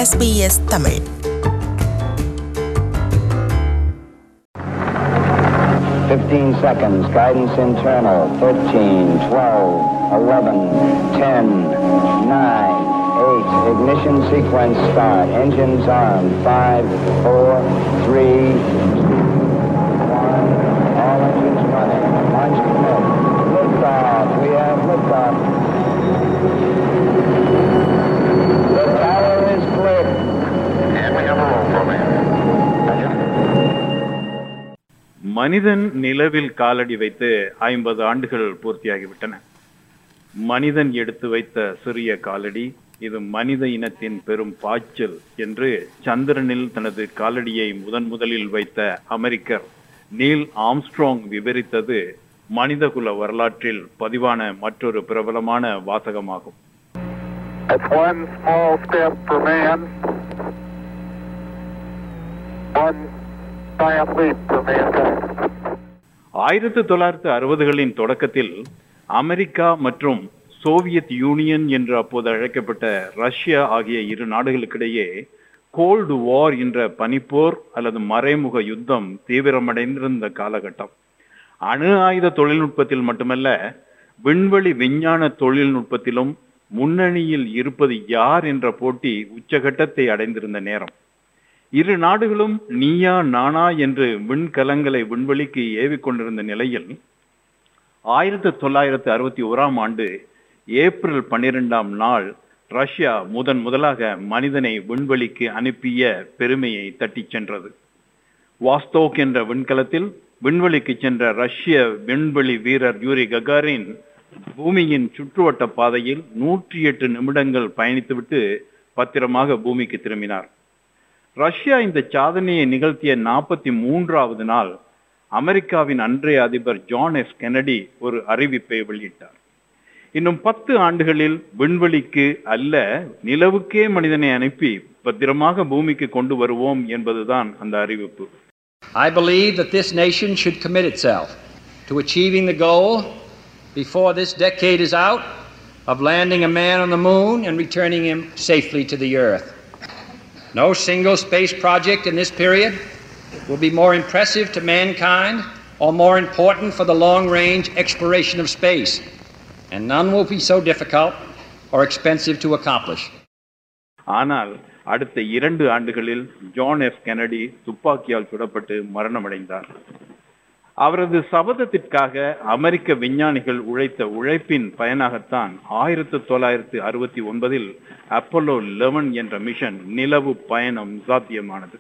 SBS Tamil 15 seconds. Guidance internal. 13, 12, 11, 10, 9, 8. Ignition sequence start. Engines on. 5, 4, 3, 2, 1. All engines running. Launch commit. Liftoff. We have liftoff. The tower is clear. And we have a roll program. மனிதன் நிலவில் காலடி வைத்து ஐம்பது ஆண்டுகள் பூர்த்தியாகிவிட்டன மனிதன் எடுத்து வைத்த சிறிய காலடி இது மனித இனத்தின் பெரும் பாய்ச்சல் என்று சந்திரனில் தனது காலடியை முதன் முதலில் வைத்த அமெரிக்கர் நீல் ஆம்ஸ்ட்ராங் விவரித்தது மனிதகுல வரலாற்றில் பதிவான மற்றொரு பிரபலமான வாசகமாகும் That's one small step for man, one giant leap for mankind. ஆயிரத்து தொள்ளாயிரத்து அறுபதுகளின் தொடக்கத்தில் அமெரிக்கா மற்றும் சோவியத் யூனியன் என்று அப்போது அழைக்கப்பட்ட ரஷ்யா ஆகிய இரு நாடுகளுக்கிடையே கோல்டு வார் என்ற பனிப்போர் அல்லது மறைமுக யுத்தம் தீவிரமடைந்திருந்த காலகட்டம் அணு ஆயுத தொழில்நுட்பத்தில் மட்டுமல்ல விண்வெளி விஞ்ஞான தொழில்நுட்பத்திலும் முன்னணியில் இருப்பது யார் என்ற போட்டி உச்சகட்டத்தை அடைந்திருந்த நேரம் இரு நாடுகளும் நீயா நானா என்று விண்கலங்களை விண்வெளிக்கு ஏவிக் கொண்டிருந்த நிலையில் ஆயிரத்தி தொள்ளாயிரத்து அறுபத்தி ஓராம் ஆண்டு ஏப்ரல் பன்னிரெண்டாம் நாள் ரஷ்யா முதன் முதலாக மனிதனை விண்வெளிக்கு அனுப்பிய பெருமையை தட்டிச் சென்றது வாஸ்தோக் என்ற விண்கலத்தில் விண்வெளிக்கு சென்ற ரஷ்ய விண்வெளி வீரர் யூரி ககாரின் பூமியின் சுற்றுவட்ட பாதையில் நூற்றி எட்டு நிமிடங்கள் பயணித்துவிட்டு பத்திரமாக பூமிக்கு திரும்பினார் ரஷ்யா இந்த சாதனையை நிகழ்த்திய நாற்பத்தி மூன்றாவது நாள் அமெரிக்காவின் அன்றைய அதிபர் ஜான் எஸ் கெனடி ஒரு அறிவிப்பை வெளியிட்டார் இன்னும் பத்து ஆண்டுகளில் விண்வெளிக்கு அல்ல நிலவுக்கே மனிதனை அனுப்பி பத்திரமாக பூமிக்கு கொண்டு வருவோம் என்பதுதான் அந்த அறிவிப்பு I believe that this nation should commit itself to achieving the goal before this decade is out of landing a man on the moon and returning him safely to the earth. No single space project in this period will be more impressive to mankind or more important for the long range exploration of space, and none will be so difficult or expensive to accomplish. ஆனால் அடுத்த இரண்டு ஆண்டுகளில் John F Kennedy துப்பாக்கியால் சுடப்பட்டு மரணமடைந்தார் அவரது சபதத்திற்காக அமெரிக்க விஞ்ஞானிகள் உழைத்த உழைப்பின் பயனாகத்தான் ஆயிரத்து தொள்ளாயிரத்து அறுபத்தி ஒன்பதில் அப்போலோ லெவன் என்ற மிஷன் நிலவு பயணம் சாத்தியமானது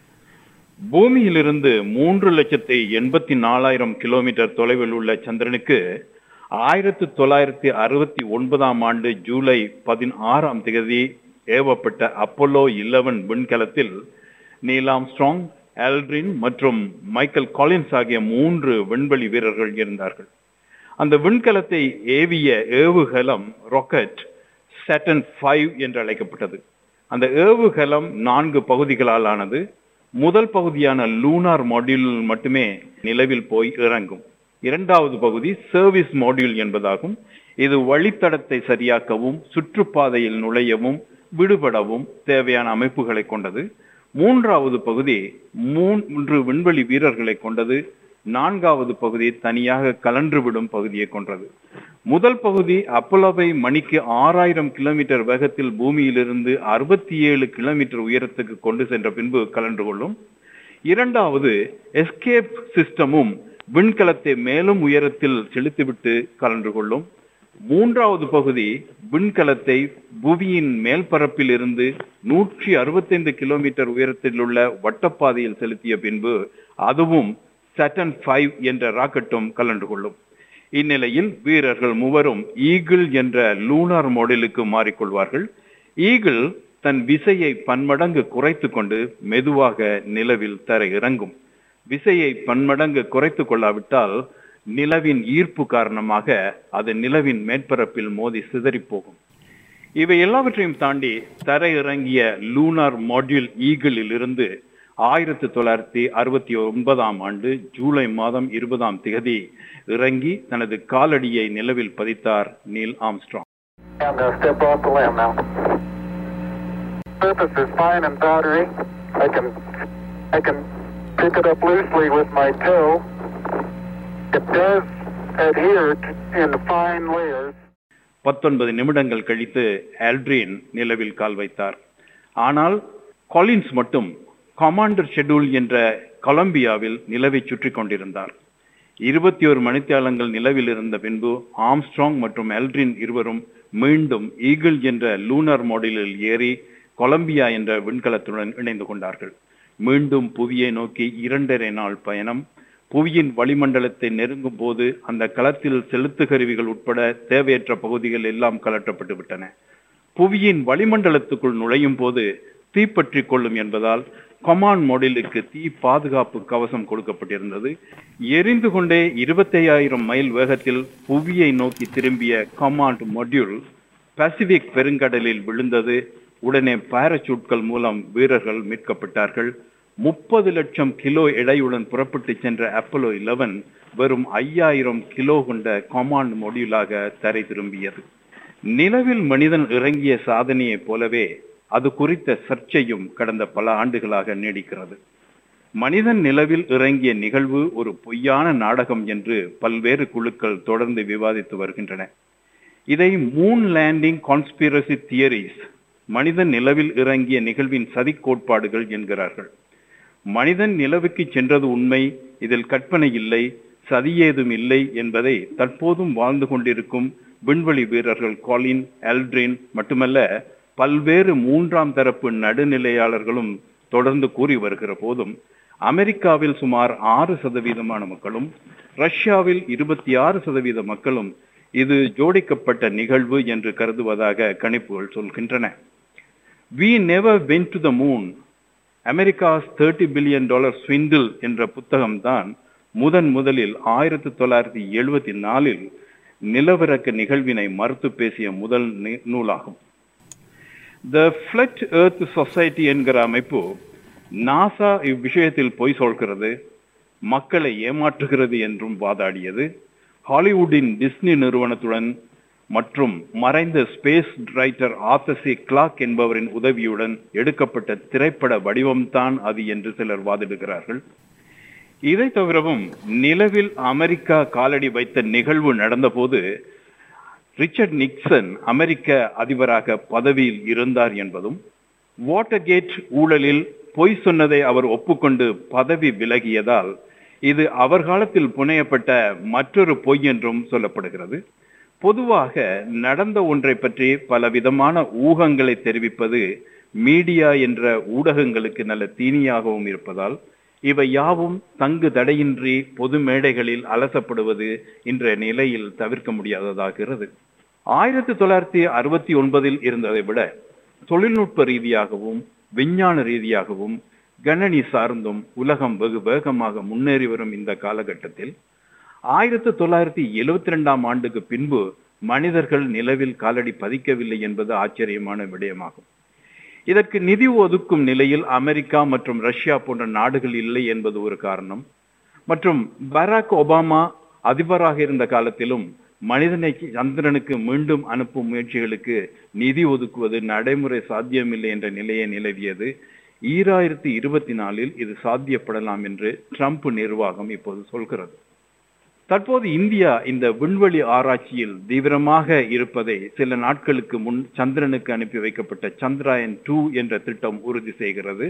பூமியிலிருந்து மூன்று லட்சத்தி எண்பத்தி நாலாயிரம் கிலோமீட்டர் தொலைவில் உள்ள சந்திரனுக்கு ஆயிரத்து தொள்ளாயிரத்தி அறுபத்தி ஒன்பதாம் ஆண்டு ஜூலை பதினாறாம் தேதி ஏவப்பட்ட அப்போலோ 11 விண்கலத்தில் நீலாம் ஸ்ட்ராங் ஆல்ட்ரின் மற்றும் மைக்கேல் காலின்ஸ் ஆகிய மூன்று விண்வெளி வீரர்கள் இருந்தார்கள் அந்த விண்கலத்தை ஏவிய ஏவுகலம் ராக்கெட் சேட்டன் ஃபைவ் என்று அழைக்கப்பட்டது அந்த ஏவுகலம் நான்கு பகுதிகளால் ஆனது முதல் பகுதியான லூனார் மாடியூல் மட்டுமே நிலவில் போய் இறங்கும் இரண்டாவது பகுதி சர்வீஸ் மாடியூல் என்பதாகும் இது வழித்தடத்தை சரியாக்கவும் சுற்றுப்பாதையில் நுழையவும் விடுபடவும் தேவையான அமைப்புகளை கொண்டது மூன்றாவது பகுதி மூன்று விண்வெளி வீரர்களை கொண்டது நான்காவது பகுதி தனியாக கலன்று விடும் பகுதியை கொண்டது முதல் பகுதி அப்போலோவை மணிக்கு ஆறாயிரம் கிலோமீட்டர் வேகத்தில் பூமியிலிருந்து அறுபத்தி ஏழு கிலோமீட்டர் உயரத்துக்கு கொண்டு சென்ற பின்பு கலன்று கொள்ளும் இரண்டாவது எஸ்கேப் சிஸ்டமும் விண்கலத்தை மேலும் உயரத்தில் செலுத்திவிட்டு கலன்று கொள்ளும் மூன்றாவது பகுதி விண்கலத்தை புவியின் மேல் பரப்பில் இருந்து நூற்றி அறுபத்தைந்து கிலோமீட்டர் உயரத்தில் உள்ள வட்டப்பாதையில் செலுத்திய பின்பு அதுவும் சட்டன் ஃபைவ் என்ற ராக்கெட்டும் கலந்து கொள்ளும் இந்நிலையில் வீரர்கள் மூவரும் ஈகிள் என்ற லூனார் மாடலுக்கு மாறிக்கொள்வார்கள் ஈகிள் தன் விசையை பன்மடங்கு குறைத்து கொண்டு மெதுவாக நிலவில் தர இறங்கும் விசையை பன்மடங்கு குறைத்து கொள்ளாவிட்டால் நிலவின் ஈர்ப்பு காரணமாக அது நிலவின் மேற்பரப்பில் மோதி சிதறி போகும் இவை எல்லாவற்றையும் தாண்டி தர இறங்கிய லூனார் மாடியூல் ஈகிளில் இருந்து ஆயிரத்தி தொள்ளாயிரத்தி அறுபத்தி ஒன்பதாம் ஆண்டு ஜூலை மாதம் இருபதாம் திகதி இறங்கி தனது காலடியை நிலவில் பதித்தார் Neil Armstrong And uh, step off the limb now. surface is fine and powdery. I can I can pick it up loosely with my toe. It does adhere to, in fine layers. பத்தொன்பது நிமிடங்கள் கழித்து Aldrin நிலவில் கால் வைத்தார் ஆனால் Collins மட்டும் commander schedule என்ற கொலம்பியாவில் நிலவை சுற்றி கொண்டிருந்தார் இருபத்தி ஒரு மணித்தியாலங்கள் நிலவில் இருந்த பின்பு ஆம்ஸ்ட்ராங் மற்றும் எல்ட்ரின் இருவரும் மீண்டும் ஈகிள் என்ற லூனார் மாடலில் ஏறி கொலம்பியா என்ற விண்கலத்துடன் இணைந்து கொண்டார்கள் மீண்டும் புவியை நோக்கி இரண்டரை நாள் பயணம் புவியின் வளிமண்டலத்தை நெருங்கும் போது அந்த களத்தில் செலுத்து கருவிகள் உட்பட தேவையற்ற பகுதிகள் எல்லாம் கலட்டப்பட்டு விட்டன புவியின் வளிமண்டலத்துக்குள் நுழையும் போது தீப்பற்றி கொள்ளும் என்பதால் கொமான் மாடலுக்கு தீ பாதுகாப்பு கவசம் கொடுக்கப்பட்டிருந்தது எரிந்து கொண்டே இருபத்தையாயிரம் மைல் வேகத்தில் புவியை நோக்கி திரும்பிய கமாண்ட் மொடியூல் பசிபிக் பெருங்கடலில் விழுந்தது உடனே பாராசூட்கள் மூலம் வீரர்கள் மீட்கப்பட்டார்கள் முப்பது லட்சம் கிலோ எடையுடன் புறப்பட்டு சென்ற அப்போலோ 11 வெறும் ஐயாயிரம் கிலோ கொண்ட கமாண்ட் மொடியூலாக தரை திரும்பியது நிலவில் மனிதன் இறங்கிய சாதனையைப் போலவே அது குறித்த சர்ச்சையும் கடந்த பல ஆண்டுகளாக நீடிக்கிறது மனிதன் நிலவில் இறங்கிய நிகழ்வு ஒரு பொய்யான நாடகம் என்று பல்வேறு குழுக்கள் தொடர்ந்து விவாதித்து வருகின்றன இதை மூன் லேண்டிங் கான்ஸ்பிரசி தியரிஸ் மனிதன் நிலவில் இறங்கிய நிகழ்வின் சதி கோட்பாடுகள் என்கிறார்கள் மனிதன் நிலவுக்கு சென்றது உண்மை இதில் கற்பனை இல்லை சதியேதும் இல்லை என்பதை தற்போதும் வாழ்ந்து கொண்டிருக்கும் விண்வெளி வீரர்கள் காலின் எல்ட்ரின் மட்டுமல்ல பல்வேறு மூன்றாம் தரப்பு நடுநிலையாளர்களும் தொடர்ந்து கூறி வருகிற போதும் அமெரிக்காவில் சுமார் ஆறு சதவீதமான மக்களும் ரஷ்யாவில் இருபத்தி ஆறு சதவீத மக்களும் இது ஜோடிக்கப்பட்ட நிகழ்வு என்று கருதுவதாக கணிப்புகள் சொல்கின்றன we never went to the moon America's thirty billion dollar swindle என்ற புத்தகம்தான் முதன் முதலில் ஆயிரத்தி தொள்ளாயிரத்தி எழுபத்தி நாலில் நிலவிறக்க நிகழ்வினை மறுத்து பேசிய முதல் நி- நூலாகும் த ஃபிளட் எர்த் சொசைட்டி என்கிற அமைப்பு நாசா இவ்விஷயத்தில் பொய் சொல்கிறது மக்களை ஏமாற்றுகிறது என்றும் வாதாடியது ஹாலிவுட்டின் டிஸ்னி நிறுவனத்துடன் மற்றும் மறைந்த space writer Arthur C Clarke என்பவரின் உதவியுடன் எடுக்கப்பட்ட திரைப்பட வடிவம்தான் அது என்று சிலர் வாதிடுகிறார்கள் இதை தவிரவும் நிலவில் அமெரிக்கா காலடி வைத்த நிகழ்வு நடந்தபோது ரிச்சர்ட் நிக்சன் அமெரிக்க அதிபராக பதவியில் இருந்தார் என்பதும் வாட்டர்கேட் ஊழலில் பொய் சொன்னதை அவர் ஒப்புக்கொண்டு பதவி விலகியதால் இது அவர் காலத்தில் புனையப்பட்ட மற்றொரு பொய் என்றும் சொல்லப்படுகிறது பொதுவாக நடந்த ஒன்றை பற்றி பலவிதமான ஊகங்களை தெரிவிப்பது மீடியா என்ற ஊடகங்களுக்கு நல்ல தீனியாகவும் இருப்பதால் இவை யாவும் தங்கு தடையின்றி பொது மேடைகளில் அலசப்படுவது இன்றைய நிலையில் தவிர்க்க முடியாததாகிறது ஆயிரத்தி தொள்ளாயிரத்தி அறுபத்தி ஒன்பதில் இருந்ததை விட தொழில்நுட்ப ரீதியாகவும் விஞ்ஞான ரீதியாகவும் கணனி சார்ந்தும் உலகம் வெகு வேகமாக முன்னேறி வரும் இந்த காலகட்டத்தில் ஆயிரத்தி தொள்ளாயிரத்தி எழுவத்தி ரெண்டாம் ஆண்டுக்கு பின்பு மனிதர்கள் நிலவில் காலடி பதிக்கவில்லை என்பது ஆச்சரியமான விடயமாகும் இதற்கு நிதி ஒதுக்கும் நிலையில் அமெரிக்கா மற்றும் ரஷ்யா போன்ற நாடுகள் இல்லை என்பது ஒரு காரணம் மற்றும் பராக் ஒபாமா அதிபராக இருந்த காலத்திலும் மனிதனை சந்திரனுக்கு மீண்டும் அனுப்பும் முயற்சிகளுக்கு நிதி ஒதுக்குவது நடைமுறை சாத்தியமில்லை என்ற நிலையை நிலவியது ஈராயிரத்தி இருபத்தி நாலில் இது சாத்தியப்படலாம் என்று ட்ரம்ப் நிர்வாகம் இப்போது சொல்கிறது தற்போது இந்தியா இந்த விண்வெளி ஆராய்ச்சியில் தீவிரமாக இருப்பதை சில நாட்களுக்கு முன் சந்திரனுக்கு அனுப்பி வைக்கப்பட்ட சந்திராயன் டூ என்ற திட்டம் உறுதி செய்கிறது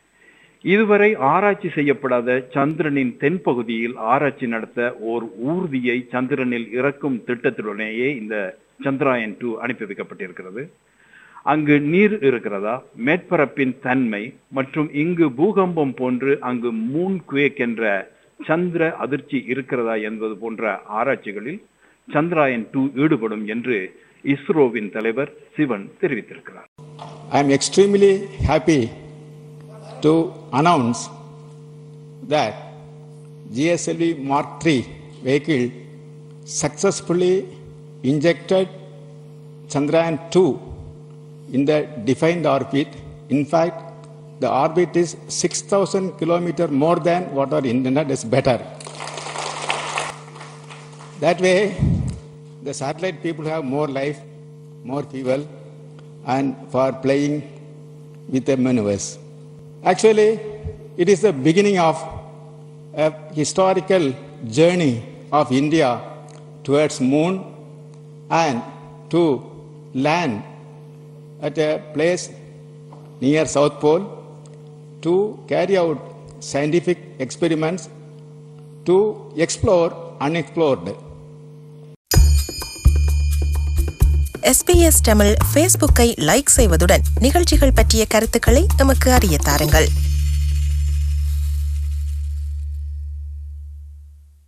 இதுவரை ஆராய்ச்சி செய்யப்படாத சந்திரனின் தென்பகுதியில் ஆராய்ச்சி நடத்த ஓர் ஊர்தியை சந்திரனில் இறக்கும் திட்டத்துடனேயே இந்த சந்திராயன் டூ அனுப்பி வைக்கப்பட்டிருக்கிறது அங்கு நீர் இருக்கிறதா மேற்பரப்பின் தன்மை மற்றும் இங்கு பூகம்பம் போன்று அங்கு மூன் குவேக் என்ற சந்திர அதிர்ச்சி இருக்கிறதா என்பது போன்ற ஆராய்ச்சிகளில் சந்திராயன் டூ ஈடுபடும் என்று இஸ்ரோவின் தலைவர் சிவன் தெரிவித்திருக்கிறார் I am extremely happy to announce that GSLV Mark III vehicle successfully injected Chandrayaan 2 in the defined orbit. In fact, the orbit is 6,000 kilometer more than what our internet is better. That way, the satellite people have more life, more fuel, and for playing with the maneuvers. Actually, it is the beginning of a historical journey of India towards moon and to land at a place near South Pole to carry out scientific experiments to explore unexplored. SBS Tamil ஃபேஸ்புக்கை like செய்வதுடன் நிகழ்ச்சிகள் பற்றிய கருத்துக்களை எமக்கு அறிய தாருங்கள்